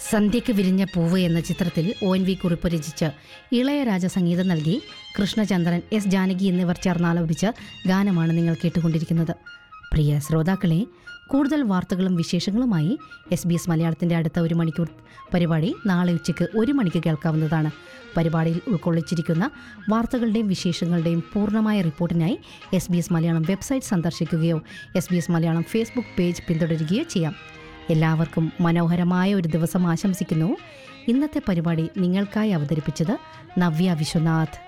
സന്ധ്യയ്ക്ക് വിരിഞ്ഞ പൂവ് എന്ന ചിത്രത്തിൽ ഒ എൻ വി കുറിപ്പ് രചിച്ച് ഇളയരാജ സംഗീതം നൽകി കൃഷ്ണചന്ദ്രൻ എസ് ജാനകി എന്നിവർ ചേർന്നാലോപിച്ച ഗാനമാണ് നിങ്ങൾ കേട്ടുകൊണ്ടിരിക്കുന്നത് പ്രിയ ശ്രോതാക്കളെ കൂടുതൽ വാർത്തകളും വിശേഷങ്ങളുമായി എസ് ബി എസ് മലയാളത്തിൻ്റെ അടുത്ത ഒരു മണിക്കൂർ പരിപാടി നാളെ ഉച്ചയ്ക്ക് ഒരു മണിക്ക് കേൾക്കാവുന്നതാണ് പരിപാടിയിൽ ഉൾക്കൊള്ളിച്ചിരിക്കുന്ന വാർത്തകളുടെയും വിശേഷങ്ങളുടെയും പൂർണ്ണമായ റിപ്പോർട്ടിനായി S B S Malayalam website സന്ദർശിക്കുകയോ S B S Malayalam Facebook page പിന്തുടരുകയോ ചെയ്യാം എല്ലാവർക്കും മനോഹരമായ ഒരു ദിവസം ആശംസിക്കുന്നു ഇന്നത്തെ പരിപാടി നിങ്ങൾക്കായി അവതരിപ്പിച്ചത് നവ്യ വിശ്വനാഥ്